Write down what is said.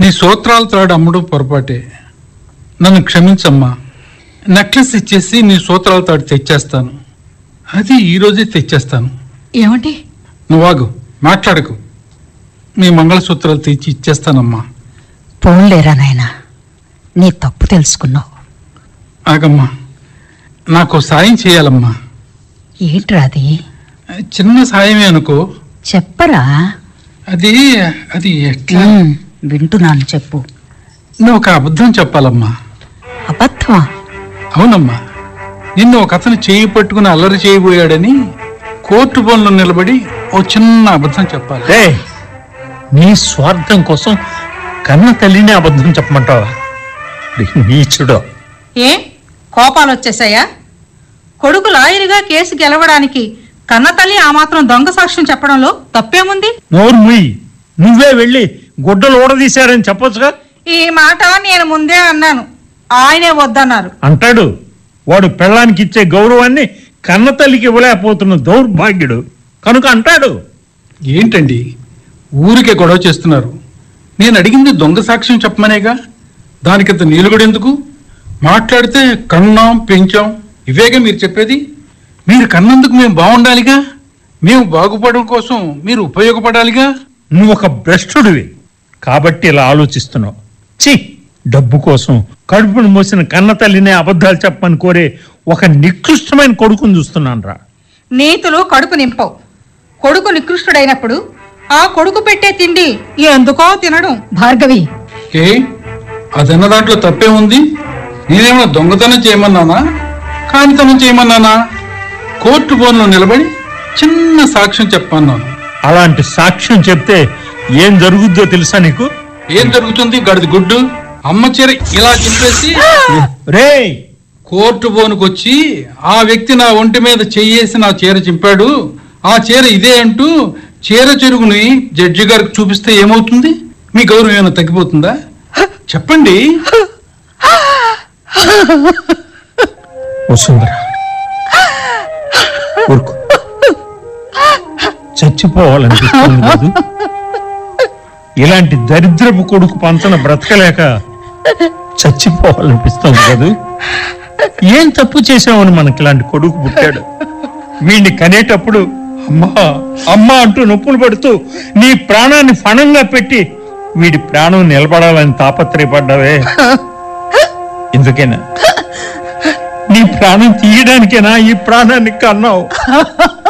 నీ సూత్రాలు త్రాడు అమ్మడం పొరపాటే నన్ను క్షమించమ్మా నెక్లెస్ ఇచ్చేసి నీ సూత్రాల తాడు తెచ్చేస్తాను అది ఈరోజే తెచ్చేస్తాను ఏమండి నువ్వాగు మాట్లాడకు నీ మంగళసూత్రాలు తెచ్చి ఇచ్చేస్తానమ్మా పోన్లేరా నాయనా నీ తప్పు తెలుసుకున్నావు ఆగమ్మా నాకు సాయం చేయాలమ్మా ఏంట్రా అది చిన్న సాయమే అనుకో చెప్పరా అది అది ఎట్లా ఉమ్, వింటున్నాను చెప్పు నువ్వు ఒక అబద్ధం చెప్పాలమ్మా అబద్ధమా అవునమ్మా నిన్ను ఒక అతను చేయి పట్టుకుని అల్లరి చేయబోయాడని కోర్టు బోన్లో నిలబడి ఓ చిన్న అబద్ధం చెప్పాలి రే నీ స్వార్థం కోసం కన్న తల్లిని అబద్ధం చెప్పమంటావా నీచుడో ఏ కోపాలు వచ్చేసాయా కొడుకు లాయరుగా కేసు గెలవడానికి కన్నతల్లి ఆ మాత్రం దొంగ సాక్ష్యం చెప్పడంలో తప్పేముంది నోరు ముయ్యి నువ్వే వెళ్ళి గుడ్డలు ఊడదీశారని చెప్పొచ్చుగా ఈ మాట నేను ముందే అన్నాను ఆయనే వద్దన్నారు అంటాడు వాడు పెళ్ళానికి ఇచ్చే గౌరవాన్ని కన్న తల్లికి ఇవ్వలేకపోతున్న దౌర్భాగ్యుడు కనుక అంటాడు ఏంటండి ఊరికే గొడవ చేస్తున్నారు నేను అడిగింది దొంగ సాక్ష్యం చెప్పమనేగా దానికంత నీలుగుడెందుకు మాట్లాడితే కన్నాం పెంచాం ఇవేగా మీరు చెప్పేది మీరు కన్నందుకు మేము బాగుండాలిగా మేము బాగుపడడం కోసం మీరు ఉపయోగపడాలిగా నువ్వు ఒక భ్రష్టుడివి కాబట్టి ఇలా ఆలోచిస్తున్నావు ఛీ డబ్బు కోసం కడుపును మోసిన కన్న తల్లినే అబద్ధాలు చెప్పమని కోరే ఒక నికృష్టమైన కొడుకుని చూస్తున్నాను రా నీతులు కడుపు నింపవు కొడుకు నికృష్టుడైనప్పుడు ఆ కొడుకు పెట్టే తిండి ఎందుకో తినడం భార్గవి ఏ అదన్న దాంట్లో తప్పే ఉంది నేనేమైనా దొంగతనం చేయమన్నానా కానితనం చేయమన్నానా కోర్టు బోన్లో నిలబడి చిన్న సాక్ష్యం చెప్పన్నాను అలాంటి సాక్ష్యం చెప్తే ఏం జరుగుద్దో తెలుసా నీకు ఏం జరుగుతుంది గడిది గుడ్డు అమ్మ చీర ఇలా చింపేసి రే కోర్టు బోనుకొచ్చి ఆ వ్యక్తి నా ఒంటి మీద చెయ్యేసి నా చీర చింపాడు ఆ చీర ఇదే అంటూ చీర చెరుగుని జడ్జి గారికి చూపిస్తే ఏమవుతుంది మీ గౌరవం ఏమైనా తగ్గిపోతుందా చెప్పండి వసుంధర ఊరుకో చచ్చిపోవాలనిపిస్తుంది కాదు ఇలాంటి దరిద్రపు కొడుకు పంచన బ్రతకలేక చచ్చిపోవాలనిపిస్తుంది కాదు ఏం తప్పు చేసామని మనకి ఇలాంటి కొడుకు పుట్టాడు వీడిని కనేటప్పుడు అమ్మా అమ్మా అంటూ నొప్పులు పడుతూ నీ ప్రాణాన్ని ఫణంగా పెట్టి వీడి ప్రాణం నిలబడాలని తాపత్రయపడ్డావే ఎందుకేనా నీ ప్రాణం తీయడానికేనా ఈ ప్రాణాన్ని కన్నావు